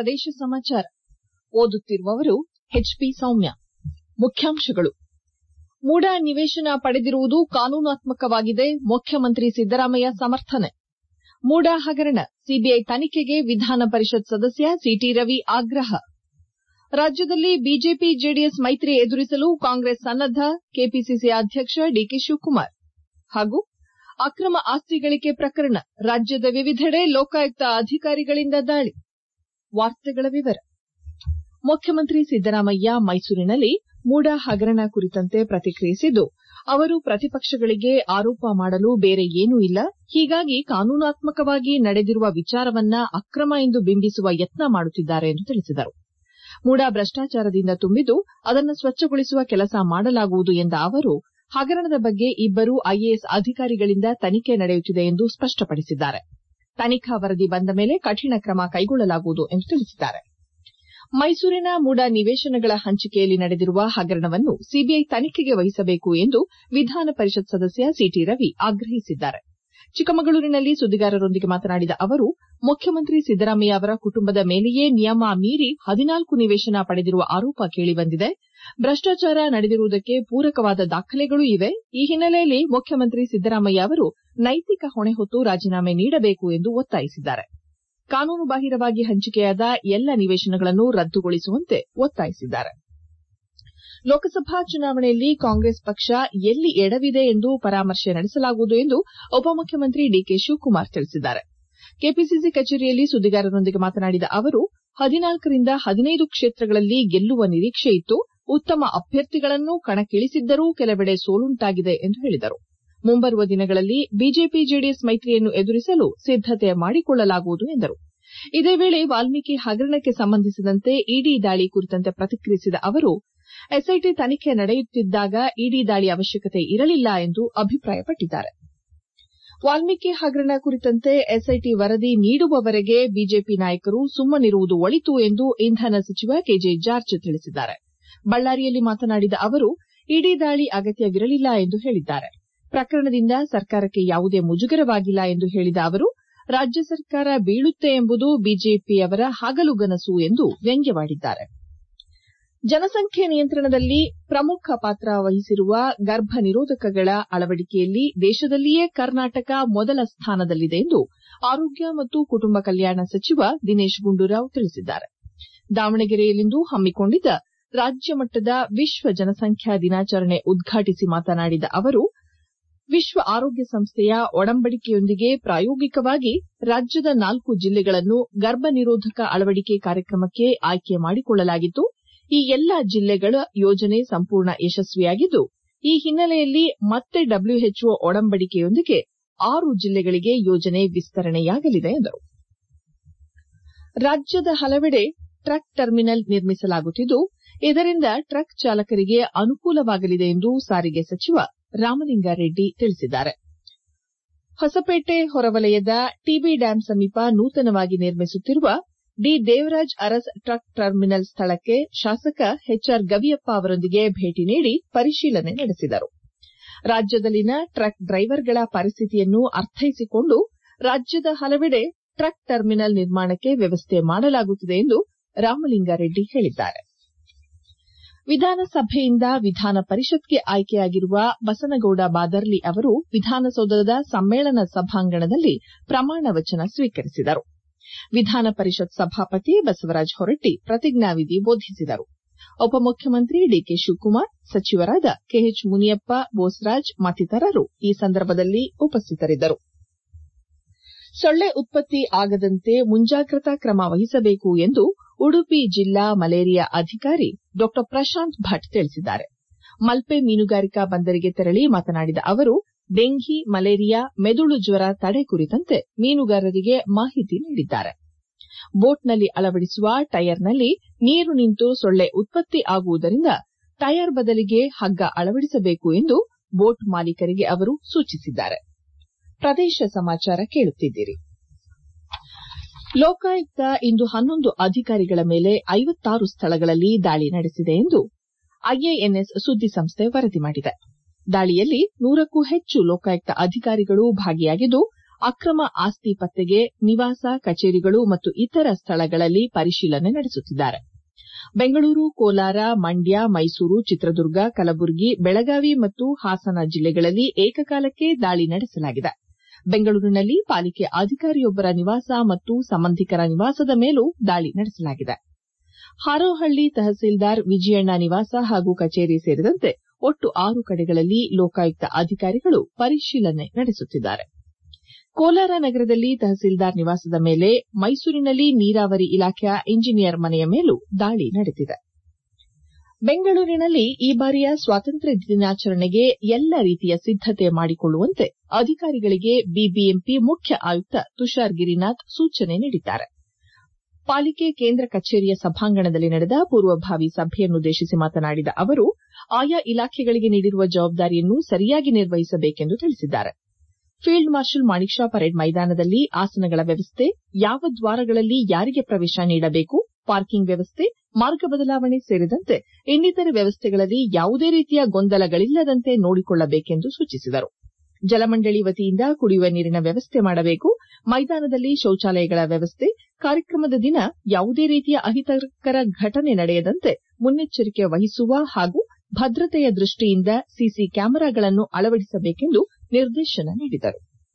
ಪ್ರದೇಶ ಸಮಾಚಾರ ಓದುತ್ತಿರುವವರು ಎಚ್ಪಿ ಸೌಮ್ಯ ಮುಖ್ಯಾಂಶಗಳು ಮೂಡ ನಿವೇಶನ ಪಡೆದಿರುವುದು ಕಾನೂನಾತ್ಮಕವಾಗಿದೆ ಮುಖ್ಯಮಂತ್ರಿ ಸಿದ್ದರಾಮಯ್ಯ ಸಮರ್ಥನೆ ಮೂಡ ಹಗರಣ ಸಿಬಿಐ ತನಿಖೆಗೆ ವಿಧಾನ ಪರಿಷತ್ ಸದಸ್ಯ ಸಿಟಿ ರವಿ ಆಗ್ರಹ ರಾಜ್ಯದಲ್ಲಿ ಬಿಜೆಪಿ ಜೆಡಿಎಸ್ ಮೈತ್ರಿ ಎದುರಿಸಲು ಕಾಂಗ್ರೆಸ್ ಸನ್ನದ್ದ ಕೆಪಿಸಿಸಿ ಅಧ್ಯಕ್ಷ ಡಿಕೆ ಶಿವಕುಮಾರ್ ಹಾಗೂ ಅಕ್ರಮ ಆಸ್ತಿ ಗಳಿಕೆ ಪ್ರಕರಣ ರಾಜ್ಯದ ವಿವಿಧೆಡೆ ಲೋಕಾಯುಕ್ತ ಅಧಿಕಾರಿಗಳಿಂದ ದಾಳಿ ಮುಖ್ಯಮಂತ್ರಿ ಸಿದ್ದರಾಮಯ್ಯ ಮೈಸೂರಿನಲ್ಲಿ ಮೂಡ ಹಗರಣ ಕುರಿತಂತೆ ಪ್ರತಿಕ್ರಿಯಿಸಿದ್ದು ಅವರು ಪ್ರತಿಪಕ್ಷಗಳಿಗೆ ಆರೋಪ ಮಾಡಲು ಬೇರೆ ಏನೂ ಇಲ್ಲ ಹೀಗಾಗಿ ಕಾನೂನಾತ್ಮಕವಾಗಿ ನಡೆದಿರುವ ವಿಚಾರವನ್ನ ಅಕ್ರಮ ಎಂದು ಬಿಂಬಿಸುವ ಯತ್ನ ಮಾಡುತ್ತಿದ್ದಾರೆ ಎಂದು ತಿಳಿಸಿದರು ಮೂಡ ಭ್ರಷ್ಟಾಚಾರದಿಂದ ತುಂಬಿದ್ದು ಅದನ್ನು ಸ್ವಚ್ಛಗೊಳಿಸುವ ಕೆಲಸ ಮಾಡಲಾಗುವುದು ಎಂದ ಅವರು ಹಗರಣದ ಬಗ್ಗೆ ಇಬ್ಬರು ಐಎಎಸ್ ಅಧಿಕಾರಿಗಳಿಂದ ತನಿಖೆ ನಡೆಯುತ್ತಿದೆ ಎಂದು ಸ್ಪಷ್ಟಪಡಿಸಿದ್ದಾರೆ ತನಿಖಾ ವರದಿ ಬಂದ ಮೇಲೆ ಕಠಿಣ ಕ್ರಮ ಕೈಗೊಳ್ಳಲಾಗುವುದು ಎಂದು ತಿಳಿಸಿದ್ದಾರೆ ಮೈಸೂರಿನ ಮೂಡ ನಿವೇಶನಗಳ ಹಂಚಿಕೆಯಲ್ಲಿ ನಡೆದಿರುವ ಹಗರಣವನ್ನು ಸಿಬಿಐ ತನಿಖೆಗೆ ವಹಿಸಬೇಕು ಎಂದು ವಿಧಾನ ಪರಿಷತ್ ಸದಸ್ಯ ಸಿಟಿ ರವಿ ಆಗ್ರಹಿಸಿದ್ದಾರೆ ಚಿಕ್ಕಮಗಳೂರಿನಲ್ಲಿ ಸುದ್ದಿಗಾರರೊಂದಿಗೆ ಮಾತನಾಡಿದ ಅವರು ಮುಖ್ಯಮಂತ್ರಿ ಸಿದ್ದರಾಮಯ್ಯ ಅವರ ಕುಟುಂಬದ ಮೇಲೆಯೇ ನಿಯಮ ಮೀರಿ ಹದಿನಾಲ್ಕು ನಿವೇಶನ ಪಡೆದಿರುವ ಆರೋಪ ಕೇಳಿಬಂದಿದೆ ಭ್ರಷ್ಟಾಚಾರ ನಡೆದಿರುವುದಕ್ಕೆ ಪೂರಕವಾದ ದಾಖಲೆಗಳೂ ಇವೆ ಈ ಹಿನ್ನೆಲೆಯಲ್ಲಿ ಮುಖ್ಯಮಂತ್ರಿ ಸಿದ್ದರಾಮಯ್ಯ ಅವರು ನೈತಿಕ ಹೊಣೆ ಹೊತ್ತು ರಾಜೀನಾಮೆ ನೀಡಬೇಕು ಎಂದು ಒತ್ತಾಯಿಸಿದ್ದಾರೆ ಕಾನೂನುಬಾಹಿರವಾಗಿ ಹಂಚಿಕೆಯಾದ ಎಲ್ಲ ನಿವೇಶನಗಳನ್ನು ರದ್ದುಗೊಳಿಸುವಂತೆ ಒತ್ತಾಯಿಸಿದ್ದಾರೆ ಲೋಕಸಭಾ ಚುನಾವಣೆಯಲ್ಲಿ ಕಾಂಗ್ರೆಸ್ ಪಕ್ಷ ಎಲ್ಲಿ ಎಡವಿದೆ ಎಂದು ಪರಾಮರ್ಶೆ ನಡೆಸಲಾಗುವುದು ಎಂದು ಉಪಮುಖ್ಯಮಂತ್ರಿ ಡಿಕೆ ಶಿವಕುಮಾರ್ ತಿಳಿಸಿದ್ದಾರೆ ಕೆಪಿಸಿಸಿ ಕಚೇರಿಯಲ್ಲಿ ಸುದ್ದಿಗಾರರೊಂದಿಗೆ ಮಾತನಾಡಿದ ಅವರು ಹದಿನಾಲ್ಕರಿಂದ ಹದಿನೈದು ಕ್ಷೇತ್ರಗಳಲ್ಲಿ ಗೆಲ್ಲುವ ನಿರೀಕ್ಷೆ ಇತ್ತು ಉತ್ತಮ ಅಭ್ಯರ್ಥಿಗಳನ್ನು ಕಣಕ್ಕಿಳಿಸಿದ್ದರೂ ಕೆಲವೆಡೆ ಸೋಲುಂಟಾಗಿದೆ ಎಂದು ಹೇಳಿದರು ಮುಂಬರುವ ದಿನಗಳಲ್ಲಿ ಬಿಜೆಪಿ ಜೆಡಿಎಸ್ ಮೈತ್ರಿಯನ್ನು ಎದುರಿಸಲು ಸಿದ್ದತೆ ಮಾಡಿಕೊಳ್ಳಲಾಗುವುದು ಎಂದರು ಇದೇ ವೇಳೆ ವಾಲ್ಮೀಕಿ ಹಗರಣಕ್ಕೆ ಸಂಬಂಧಿಸಿದಂತೆ ಇಡಿ ದಾಳಿ ಕುರಿತಂತೆ ಪ್ರತಿಕ್ರಿಯಿಸಿದ ಅವರು ಎಸ್ಐಟಿ ತನಿಖೆ ನಡೆಯುತ್ತಿದ್ದಾಗ ಇಡಿ ದಾಳಿ ಅವಶ್ಯಕತೆ ಇರಲಿಲ್ಲ ಎಂದು ಅಭಿಪ್ರಾಯಪಟ್ಟಿದ್ದಾರೆ ವಾಲ್ಮೀಕಿ ಹಗರಣ ಕುರಿತಂತೆ ಎಸ್ಐಟಿ ವರದಿ ನೀಡುವವರೆಗೆ ಬಿಜೆಪಿ ನಾಯಕರು ಸುಮ್ಮನಿರುವುದು ಒಳಿತು ಎಂದು ಇಂಧನ ಸಚಿವ ಕೆಜೆ ಜಾರ್ಜ್ ತಿಳಿಸಿದ್ದಾರೆ ಬಳ್ಳಾರಿಯಲ್ಲಿ ಮಾತನಾಡಿದ ಅವರು ಇಡಿ ದಾಳಿ ಅಗತ್ಯವಿರಲಿಲ್ಲ ಎಂದು ಹೇಳಿದ್ದಾರೆ ಪ್ರಕರಣದಿಂದ ಸರ್ಕಾರಕ್ಕೆ ಯಾವುದೇ ಮುಜುಗರವಾಗಿಲ್ಲ ಎಂದು ಹೇಳಿದ ಅವರು ರಾಜ್ಯ ಸರ್ಕಾರ ಬೀಳುತ್ತೆ ಎಂಬುದು ಬಿಜೆಪಿಯವರ ಹಗಲುಗನಸು ಎಂದು ವ್ಯಂಗ್ಯವಾಡಿದ್ದಾರೆ ಜನಸಂಖ್ಯೆ ನಿಯಂತ್ರಣದಲ್ಲಿ ಪ್ರಮುಖ ಪಾತ್ರ ವಹಿಸಿರುವ ಗರ್ಭ ನಿರೋಧಕಗಳ ಅಳವಡಿಕೆಯಲ್ಲಿ ದೇಶದಲ್ಲಿಯೇ ಕರ್ನಾಟಕ ಮೊದಲ ಸ್ಥಾನದಲ್ಲಿದೆ ಎಂದು ಆರೋಗ್ಯ ಮತ್ತು ಕುಟುಂಬ ಕಲ್ಯಾಣ ಸಚಿವ ದಿನೇಶ್ ಗುಂಡೂರಾವ್ ತಿಳಿಸಿದ್ದಾರೆ ದಾವಣಗೆರೆಯಲ್ಲಿಂದು ಹಮ್ಮಿಕೊಂಡಿದ್ದ ರಾಜ್ಯ ಮಟ್ಟದ ವಿಶ್ವ ಜನಸಂಖ್ಯಾ ದಿನಾಚರಣೆ ಉದ್ಘಾಟಿಸಿ ಮಾತನಾಡಿದ ಅವರು ವಿಶ್ವ ಆರೋಗ್ಯ ಸಂಸ್ಥೆಯ ಒಡಂಬಡಿಕೆಯೊಂದಿಗೆ ಪ್ರಾಯೋಗಿಕವಾಗಿ ರಾಜ್ಯದ ನಾಲ್ಕು ಜಿಲ್ಲೆಗಳನ್ನು ಗರ್ಭ ನಿರೋಧಕ ಅಳವಡಿಕೆ ಕಾರ್ಯಕ್ರಮಕ್ಕೆ ಆಯ್ಕೆ ಮಾಡಿಕೊಳ್ಳಲಾಗಿತ್ತು ಈ ಎಲ್ಲಾ ಜಿಲ್ಲೆಗಳ ಯೋಜನೆ ಸಂಪೂರ್ಣ ಯಶಸ್ವಿಯಾಗಿದ್ದು ಈ ಹಿನ್ನೆಲೆಯಲ್ಲಿ ಮತ್ತೆ ಡಬ್ಲ್ಯೂಎಚ್ಒ ಒಡಂಬಡಿಕೆಯೊಂದಿಗೆ ಆರು ಜಿಲ್ಲೆಗಳಿಗೆ ಯೋಜನೆ ವಿಸ್ತರಣೆಯಾಗಲಿದೆ ಎಂದರು ರಾಜ್ಯದ ಹಲವೆಡೆ ಟ್ರಕ್ ಟರ್ಮಿನಲ್ ನಿರ್ಮಿಸಲಾಗುತ್ತಿದ್ದು ಇದರಿಂದ ಟ್ರಕ್ ಚಾಲಕರಿಗೆ ಅನುಕೂಲವಾಗಲಿದೆ ಎಂದು ಸಾರಿಗೆ ಸಚಿವ ರಾಮಲಿಂಗಾರೆಡ್ಡಿ ತಿಳಿಸಿದ್ದಾರೆ ಹೊಸಪೇಟೆ ಹೊರವಲಯದ ಟಿಬಿ ಡ್ಯಾಂ ಸಮೀಪ ನೂತನವಾಗಿ ನಿರ್ಮಿಸುತ್ತಿರುವ D Devaraj Urs truck terminal ಸ್ಥಳಕ್ಕೆ ಶಾಸಕ ಎಚ್ಆರ್ ಗವಿಯಪ್ಪ ಅವರೊಂದಿಗೆ ಭೇಟಿ ನೀಡಿ ಪರಿಶೀಲನೆ ನಡೆಸಿದರು ರಾಜ್ಯದಲ್ಲಿನ ಟ್ರಕ್ ಡ್ರೈವರ್ಗಳ ಪರಿಸ್ಥಿತಿಯನ್ನು ಅರ್ಥೈಸಿಕೊಂಡು ರಾಜ್ಯದ ಹಲವೆಡೆ ಟ್ರಕ್ ಟರ್ಮಿನಲ್ ನಿರ್ಮಾಣಕ್ಕೆ ವ್ಯವಸ್ಥೆ ಮಾಡಲಾಗುತ್ತಿದೆ ಎಂದು ರಾಮಲಿಂಗಾರೆಡ್ಡಿ ಹೇಳಿದ್ದಾರೆ ವಿಧಾನಸಭೆಯಿಂದ ವಿಧಾನ ಪರಿಷತ್ಗೆ ಆಯ್ಕೆಯಾಗಿರುವ ಬಸನಗೌಡ ಬಾದರ್ಲಿ ಅವರು ವಿಧಾನಸೌಧದ ಸಮ್ಮೇಳನ ಸಭಾಂಗಣದಲ್ಲಿ ಪ್ರಮಾಣ ವಚನ ಸ್ವೀಕರಿಸಿದರು ವಿಧಾನ ಪರಿಷತ್ ಸಭಾಪತಿ ಬಸವರಾಜ ಹೊರಟ್ಟಿ ಪ್ರತಿಜ್ಞಾವಿಧಿ ಬೋಧಿಸಿದರು ಉಪಮುಖ್ಯಮಂತ್ರಿ ಡಿಕೆ ಶಿವಕುಮಾರ್ ಸಚಿವರಾದ ಕೆಎಚ್ ಮುನಿಯಪ್ಪ ಬೋಸರಾಜ್ ಮತ್ತಿತರರು ಈ ಸಂದರ್ಭದಲ್ಲಿ ಉಪಸ್ಥಿತರಿದ್ದರು ಸೊಳ್ಳೆ ಉತ್ಪತ್ತಿ ಆಗದಂತೆ ಮುಂಜಾಗ್ರತಾ ಕ್ರಮ ವಹಿಸಬೇಕು ಎಂದು ಉಡುಪಿ ಜಿಲ್ಲಾ ಮಲೇರಿಯಾ ಅಧಿಕಾರಿ ಡಾ ಪ್ರಶಾಂತ್ ಭಟ್ ತಿಳಿಸಿದ್ದಾರೆ ಮಲ್ಪೆ ಮೀನುಗಾರಿಕಾ ಬಂದರಿಗೆ ತೆರಳಿ ಮಾತನಾಡಿದ ಅವರು ಡೆಂಘಿ ಮಲೇರಿಯಾ ಮೆದುಳು ಜ್ವರ ತಡೆ ಕುರಿತಂತೆ ಮೀನುಗಾರರಿಗೆ ಮಾಹಿತಿ ನೀಡಿದ್ದಾರೆ ಬೋಟ್ನಲ್ಲಿ ಅಳವಡಿಸುವ ಟಯರ್ನಲ್ಲಿ ನೀರು ನಿಂತು ಸೊಳ್ಳೆ ಉತ್ಪತ್ತಿ ಆಗುವುದರಿಂದ ಟಯರ್ ಬದಲಿಗೆ ಹಗ್ಗ ಅಳವಡಿಸಬೇಕು ಎಂದು ಬೋಟ್ ಮಾಲೀಕರಿಗೆ ಅವರು ಸೂಚಿಸಿದ್ದಾರೆ ಪ್ರದೇಶ ಸಮಾಚಾರ ಕೇಳುತ್ತಿದ್ದೀರಿ ಲೋಕಾಯುಕ್ತ ಇಂದು ಹನ್ನೊಂದು ಅಧಿಕಾರಿಗಳ ಮೇಲೆ ಐವತ್ತಾರು ಸ್ಥಳಗಳಲ್ಲಿ ದಾಳಿ ನಡೆಸಿದೆ ಎಂದು ಐಎಎನ್ಎಸ್ ಸುದ್ದಿಸಂಸ್ಥೆ ವರದಿ ಮಾಡಿದೆ ದಾಳಿಯಲ್ಲಿ ನೂರಕ್ಕೂ ಹೆಚ್ಚು ಲೋಕಾಯುಕ್ತ ಅಧಿಕಾರಿಗಳು ಭಾಗಿಯಾಗಿದ್ದು ಅಕ್ರಮ ಆಸ್ತಿ ಪತ್ತೆಗೆ ನಿವಾಸ ಕಚೇರಿಗಳು ಮತ್ತು ಇತರ ಸ್ಥಳಗಳಲ್ಲಿ ಪರಿಶೀಲನೆ ನಡೆಸುತ್ತಿದ್ದಾರೆ ಬೆಂಗಳೂರು ಕೋಲಾರ ಮಂಡ್ಯ ಮೈಸೂರು ಚಿತ್ರದುರ್ಗ ಕಲಬುರಗಿ ಬೆಳಗಾವಿ ಮತ್ತು ಹಾಸನ ಜಿಲ್ಲೆಗಳಲ್ಲಿ ಏಕಕಾಲಕ್ಕೆ ದಾಳಿ ನಡೆಸಲಾಗಿದೆ ಬೆಂಗಳೂರಿನಲ್ಲಿ ಪಾಲಿಕೆ ಅಧಿಕಾರಿಯೊಬ್ಬರ ನಿವಾಸ ಮತ್ತು ಸಂಬಂಧಿಕರ ನಿವಾಸದ ಮೇಲೂ ದಾಳಿ ನಡೆಸಲಾಗಿದೆ ಹಾರೋಹಳ್ಳಿ ತಹಸೀಲ್ದಾರ್ ವಿಜಯಣ್ಣ ನಿವಾಸ ಹಾಗೂ ಕಚೇರಿ ಸೇರಿದಂತೆ ಒಟ್ಟು ಆರು ಕಡೆಗಳಲ್ಲಿ ಲೋಕಾಯುಕ್ತ ಅಧಿಕಾರಿಗಳು ಪರಿಶೀಲನೆ ನಡೆಸುತ್ತಿದ್ದಾರೆ ಕೋಲಾರ ನಗರದಲ್ಲಿ ತಹಸೀಲ್ದಾರ್ ನಿವಾಸದ ಮೇಲೆ ಮೈಸೂರಿನಲ್ಲಿ ನೀರಾವರಿ ಇಲಾಖೆಯ ಇಂಜಿನಿಯರ್ ಮನೆಯ ಮೇಲೂ ದಾಳಿ ನಡೆದಿದೆ ಬೆಂಗಳೂರಿನಲ್ಲಿ ಈ ಬಾರಿಯ ಸ್ವಾತಂತ್ರ್ಯ ದಿನಾಚರಣೆಗೆ ಎಲ್ಲ ರೀತಿಯ ಸಿದ್ದತೆ ಮಾಡಿಕೊಳ್ಳುವಂತೆ ಅಧಿಕಾರಿಗಳಿಗೆ ಬಿಬಿಎಂಪಿ ಮುಖ್ಯ ಆಯುಕ್ತ ತುಷಾರ್ ಗಿರಿನಾಥ್ ಸೂಚನೆ ನೀಡಿದ್ದಾರೆ ಪಾಲಿಕೆ ಕೇಂದ್ರ ಕಚೇರಿಯ ಸಭಾಂಗಣದಲ್ಲಿ ನಡೆದ ಪೂರ್ವಭಾವಿ ಸಭೆಯನ್ನುದ್ದೇಶಿಸಿ ಮಾತನಾಡಿದ ಅವರು ಆಯಾ ಇಲಾಖೆಗಳಿಗೆ ನೀಡಿರುವ ಜವಾಬ್ದಾರಿಯನ್ನು ಸರಿಯಾಗಿ ನಿರ್ವಹಿಸಬೇಕೆಂದು ತಿಳಿಸಿದ್ದಾರೆ field marshal Manek Shaw parade ಮೈದಾನದಲ್ಲಿ ಆಸನಗಳ ವ್ಯವಸ್ಥೆ ಯಾವ ದ್ವಾರಗಳಲ್ಲಿ ಯಾರಿಗೆ ಪ್ರವೇಶ ನೀಡಬೇಕು ಪಾರ್ಕಿಂಗ್ ವ್ಯವಸ್ಥೆ ಮಾರ್ಗ ಬದಲಾವಣೆ ಸೇರಿದಂತೆ ಇನ್ನಿತರೆ ವ್ಯವಸ್ಥೆಗಳಲ್ಲಿ ಯಾವುದೇ ರೀತಿಯ ಗೊಂದಲಗಳಿಲ್ಲದಂತೆ ನೋಡಿಕೊಳ್ಳಬೇಕೆಂದು ಸೂಚಿಸಿದರು ಜಲಮಂಡಳಿ ವತಿಯಿಂದ ಕುಡಿಯುವ ನೀರಿನ ವ್ಯವಸ್ಥೆ ಮಾಡಬೇಕು ಮೈದಾನದಲ್ಲಿ ಶೌಚಾಲಯಗಳ ವ್ಯವಸ್ಥೆ ಕಾರ್ಯಕ್ರಮದ ದಿನ ಯಾವುದೇ ರೀತಿಯ ಅಹಿತಕರ ಘಟನೆ ನಡೆಯದಂತೆ ಮುನ್ನೆಚ್ಚರಿಕೆ ವಹಿಸುವ ಹಾಗೂ ಭದ್ರತೆಯ ದೃಷ್ಟಿಯಿಂದ ಸಿಸಿ ಕ್ಯಾಮೆರಾಗಳನ್ನು ಅಳವಡಿಸಬೇಕೆಂದು ನಿರ್ದೇಶನ ನೀಡಿದರು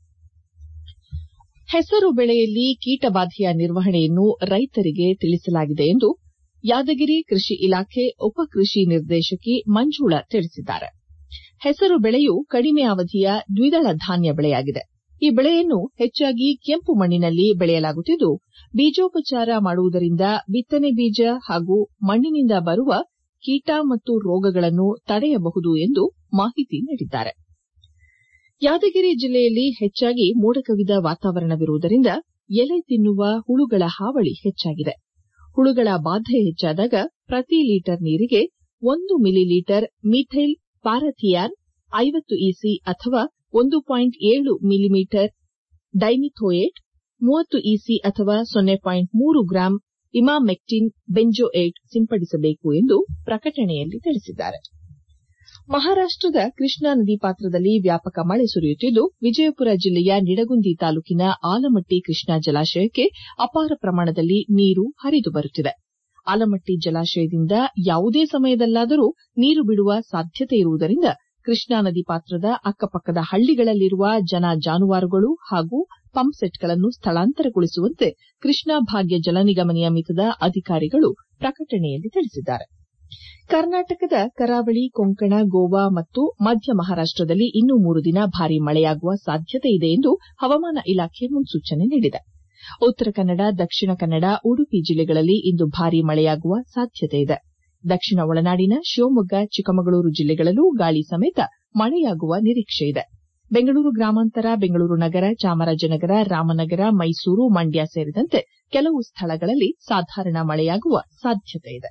ಹೆಸರು ಬೆಳೆಯಲ್ಲಿ ಕೀಟಬಾಧೆಯ ನಿರ್ವಹಣೆಯನ್ನು ರೈತರಿಗೆ ತಿಳಿಸಲಾಗಿದೆ ಎಂದು ಯಾದಗಿರಿ ಕೃಷಿ ಇಲಾಖೆ ಉಪ ಕೃಷಿ ನಿರ್ದೇಶಕಿ ಮಂಜುಳಾ ತಿಳಿಸಿದ್ದಾರೆ ಹೆಸರು ಬೆಳೆಯು ಕಡಿಮೆ ಅವಧಿಯ ದ್ವಿದಳ ಧಾನ್ಯ ಬೆಳೆಯಾಗಿದೆ ಈ ಬೆಳೆಯನ್ನು ಹೆಚ್ಚಾಗಿ ಕೆಂಪು ಮಣ್ಣಿನಲ್ಲಿ ಬೆಳೆಯಲಾಗುತ್ತಿದ್ದು ಬೀಜೋಪಚಾರ ಮಾಡುವುದರಿಂದ ಬಿತ್ತನೆ ಬೀಜ ಹಾಗೂ ಮಣ್ಣಿನಿಂದ ಬರುವ ಕೀಟ ಮತ್ತು ರೋಗಗಳನ್ನು ತಡೆಯಬಹುದು ಎಂದು ಮಾಹಿತಿ ನೀಡಿದ್ದಾರೆ ಯಾದಗಿರಿ ಜಿಲ್ಲೆಯಲ್ಲಿ ಹೆಚ್ಚಾಗಿ ಮೋಡಕವಿದ ವಾತಾವರಣವಿರುವುದರಿಂದ ಎಲೆ ತಿನ್ನುವ ಹುಳುಗಳ ಹಾವಳಿ ಹೆಚ್ಚಾಗಿದೆ ಹುಳುಗಳ ಬಾಧೆ ಹೆಚ್ಚಾದಾಗ ಪ್ರತಿ ಲೀಟರ್ ನೀರಿಗೆ ಒಂದು ಮಿಲಿಲೀಟರ್ ಮೀಥೈಲ್ ಪಾರಥಿಯಾನ್ ಐವತ್ತು ಇಸಿ ಅಥವಾ ಒಂದು ಪಾಯಿಂಟ್ ಏಳು ಮಿಲಿಮೀಟರ್ ಡೈಮಿಥೋಯೇಟ್ ಮೂವತ್ತು ಇಸಿ ಅಥವಾ ಸೊನ್ನೆ ಪಾಯಿಂಟ್ ಮೂರು ಗ್ರಾಂ ಇಮಾಮೆಕ್ಟಿನ್ ಬೆಂಜೋಯೇಟ್ ಸಿಂಪಡಿಸಬೇಕು ಎಂದು ಪ್ರಕಟಣೆಯಲ್ಲಿ ತಿಳಿಸಿದ್ದಾರೆ ಮಹಾರಾಷ್ಟದ ಕೃಷ್ಣಾ ನದಿ ಪಾತ್ರದಲ್ಲಿ ವ್ಯಾಪಕ ಮಳೆ ಸುರಿಯುತ್ತಿದ್ದು ವಿಜಯಪುರ ಜಿಲ್ಲೆಯ ನಿಡಗುಂದಿ ತಾಲೂಕಿನ ಆಲಮಟ್ಟಿ ಕೃಷ್ಣಾ ಜಲಾಶಯಕ್ಕೆ ಅಪಾರ ಪ್ರಮಾಣದಲ್ಲಿ ನೀರು ಹರಿದು ಬರುತ್ತಿದೆ ಆಲಮಟ್ಟಿ ಜಲಾಶಯದಿಂದ ಯಾವುದೇ ಸಮಯದಲ್ಲಾದರೂ ನೀರು ಬಿಡುವ ಸಾಧ್ಯತೆ ಇರುವುದರಿಂದ ಕೃಷ್ಣಾ ನದಿ ಪಾತ್ರದ ಅಕ್ಕಪಕ್ಕದ ಹಳ್ಳಿಗಳಲ್ಲಿರುವ ಜನ ಜಾನುವಾರುಗಳು ಹಾಗೂ ಪಂಪ್ಸೆಟ್ಗಳನ್ನು ಸ್ಥಳಾಂತರಗೊಳಿಸುವಂತೆ ಕೃಷ್ಣಾ ಭಾಗ್ಯ ಜಲ ನಿಗಮ ನಿಯಮಿತದ ಅಧಿಕಾರಿಗಳು ಪ್ರಕಟಣೆಯಲ್ಲಿ ತಿಳಿಸಿದ್ದಾರೆ ಕರ್ನಾಟಕದ ಕರಾವಳಿ ಕೊಂಕಣ ಗೋವಾ ಮತ್ತು ಮಧ್ಯ ಮಹಾರಾಷ್ಟದಲ್ಲಿ ಇನ್ನೂ ಮೂರು ದಿನ ಭಾರೀ ಮಳೆಯಾಗುವ ಸಾಧ್ಯತೆ ಇದೆ ಎಂದು ಹವಾಮಾನ ಇಲಾಖೆ ಮುನ್ಸೂಚನೆ ನೀಡಿದೆ ಉತ್ತರ ಕನ್ನಡ ದಕ್ಷಿಣ ಕನ್ನಡ ಉಡುಪಿ ಜಿಲ್ಲೆಗಳಲ್ಲಿ ಇಂದು ಭಾರೀ ಮಳೆಯಾಗುವ ಸಾಧ್ಯತೆ ಇದೆ ದಕ್ಷಿಣ ಒಳನಾಡಿನ ಶಿವಮೊಗ್ಗ ಚಿಕ್ಕಮಗಳೂರು ಜಿಲ್ಲೆಗಳಲ್ಲೂ ಗಾಳಿ ಸಮೇತ ಮಳೆಯಾಗುವ ನಿರೀಕ್ಷೆಯಿದೆ ಬೆಂಗಳೂರು ಗ್ರಾಮಾಂತರ ಬೆಂಗಳೂರು ನಗರ ಚಾಮರಾಜನಗರ ರಾಮನಗರ ಮೈಸೂರು ಮಂಡ್ಯ ಸೇರಿದಂತೆ ಕೆಲವು ಸ್ಥಳಗಳಲ್ಲಿ ಸಾಧಾರಣ ಮಳೆಯಾಗುವ ಸಾಧ್ಯತೆಯಿದೆ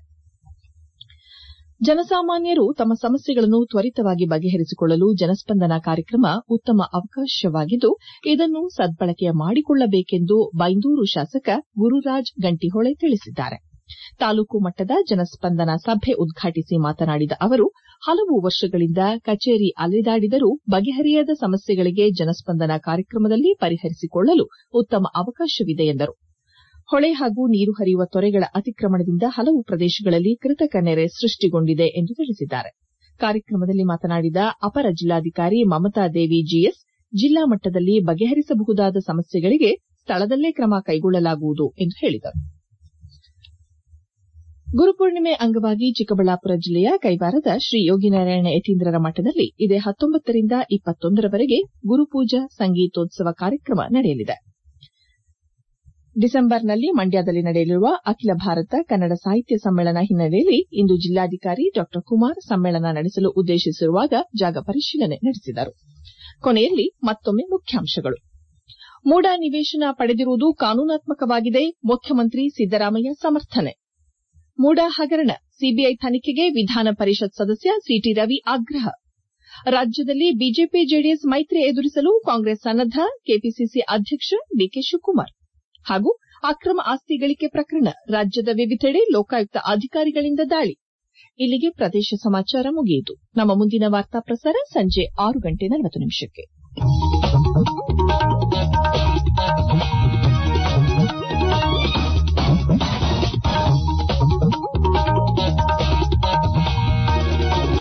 ಜನಸಾಮಾನ್ಯರು ತಮ್ಮ ಸಮಸ್ಯೆಗಳನ್ನು ತ್ವರಿತವಾಗಿ ಬಗೆಹರಿಸಿಕೊಳ್ಳಲು ಜನಸ್ಪಂದನ ಕಾರ್ಯಕ್ರಮ ಉತ್ತಮ ಅವಕಾಶವಾಗಿದ್ದು ಇದನ್ನು ಸದ್ಬಳಕೆ ಮಾಡಿಕೊಳ್ಳಬೇಕೆಂದು ಬೈಂದೂರು ಶಾಸಕ ಗುರುರಾಜ್ ಗಂಟಿಹೊಳೆ ತಿಳಿಸಿದ್ದಾರೆ ತಾಲೂಕು ಮಟ್ಟದ ಜನಸ್ಪಂದನ ಸಭೆ ಉದ್ಘಾಟಿಸಿ ಮಾತನಾಡಿದ ಅವರು ಹಲವು ವರ್ಷಗಳಿಂದ ಕಚೇರಿ ಅಲೆದಾಡಿದರೂ ಬಗೆಹರಿಯದ ಸಮಸ್ಯೆಗಳಿಗೆ ಜನಸ್ಪಂದನ ಕಾರ್ಯಕ್ರಮದಲ್ಲಿ ಪರಿಹರಿಸಿಕೊಳ್ಳಲು ಉತ್ತಮ ಅವಕಾಶವಿದೆ ಎಂದರು ಹೊಳೆ ಹಾಗೂ ನೀರು ಹರಿಯುವ ತೊರೆಗಳ ಅತಿಕ್ರಮಣದಿಂದ ಹಲವು ಪ್ರದೇಶಗಳಲ್ಲಿ ಕೃತಕ ನೆರೆ ಸೃಷ್ಟಿಗೊಂಡಿದೆ ಎಂದು ತಿಳಿಸಿದ್ದಾರೆ ಕಾರ್ಯಕ್ರಮದಲ್ಲಿ ಮಾತನಾಡಿದ ಅಪರ ಜಿಲ್ಲಾಧಿಕಾರಿ ಮಮತಾ ದೇವಿ ಜಿಎಸ್ ಜಿಲ್ಲಾ ಮಟ್ಟದಲ್ಲಿ ಬಗೆಹರಿಸಬಹುದಾದ ಸಮಸ್ಯೆಗಳಿಗೆ ಸ್ಥಳದಲ್ಲೇ ಕ್ರಮ ಕೈಗೊಳ್ಳಲಾಗುವುದು ಎಂದು ಹೇಳಿದರು ಗುರುಪೂರ್ಣಿಮೆ ಅಂಗವಾಗಿ ಚಿಕ್ಕಬಳ್ಳಾಪುರ ಜಿಲ್ಲೆಯ ಕೈವಾರದ ಶ್ರೀ ಯೋಗಿನಾರಾಯಣ ಯತೀಂದ್ರರ ಮಠದಲ್ಲಿ ಇದೇ ಹತ್ತೊಂಬತ್ತರಿಂದ ಇಪ್ಪತ್ತೊಂದರವರೆಗೆ ಗುರುಪೂಜಾ ಸಂಗೀತೋತ್ಸವ ಕಾರ್ಯಕ್ರಮ ನಡೆಯಲಿದೆ ಡಿಸೆಂಬರ್ನಲ್ಲಿ ಮಂಡ್ಯದಲ್ಲಿ ನಡೆಯಲಿರುವ ಅಖಿಲ ಭಾರತ ಕನ್ನಡ ಸಾಹಿತ್ಯ ಸಮ್ಮೇಳನ ಹಿನ್ನೆಲೆಯಲ್ಲಿ ಇಂದು ಜಿಲ್ಲಾಧಿಕಾರಿ ಡಾ ಕುಮಾರ್ ಸಮ್ಮೇಳನ ನಡೆಸಲು ಉದ್ದೇಶಿಸಿರುವಾಗ ಜಾಗ ಪರಿಶೀಲನೆ ನಡೆಸಿದರು ಕೊನೆಯಲ್ಲಿ ಮತ್ತೊಮ್ಮೆ ಮುಖ್ಯಾಂಶಗಳು ಮೂಡ ನಿವೇಶನ ಪಡೆದಿರುವುದು ಕಾನೂನಾತ್ಮಕವಾಗಿದೆ ಮುಖ್ಯಮಂತ್ರಿ ಸಿದ್ದರಾಮಯ್ಯ ಸಮರ್ಥನೆ ಮೂಡ ಹಗರಣ ಸಿಬಿಐ ತನಿಖೆಗೆ ವಿಧಾನ ಪರಿಷತ್ ಸದಸ್ಯ ಸಿಟಿ ರವಿ ಆಗ್ರಹ ರಾಜ್ಯದಲ್ಲಿ ಬಿಜೆಪಿ ಜೆಡಿಎಸ್ ಮೈತ್ರಿ ಎದುರಿಸಲು ಕಾಂಗ್ರೆಸ್ ಸನ್ನದ್ದ ಕೆಪಿಸಿಸಿ ಅಧ್ಯಕ್ಷ ಡಿಕೆ ಶಿವಕುಮಾರ್ ಹಾಗೂ ಅಕ್ರಮ ಆಸ್ತಿ ಗಳಿಕೆ ಪ್ರಕರಣ ರಾಜ್ಯದ ವಿವಿಧೆಡೆ ಲೋಕಾಯುಕ್ತ ಅಧಿಕಾರಿಗಳಿಂದ ದಾಳಿ ಇಲ್ಲಿಗೆ ಪ್ರದೇಶ ಸಮಾಚಾರ ಮುಗಿಯಿತು ನಮ್ಮ ಮುಂದಿನ ವಾರ್ತಾ ಪ್ರಸಾರ ಸಂಜೆ ಆರು ಗಂಟೆ ನಲವತ್ತು ನಿಮಿಷಕ್ಕೆ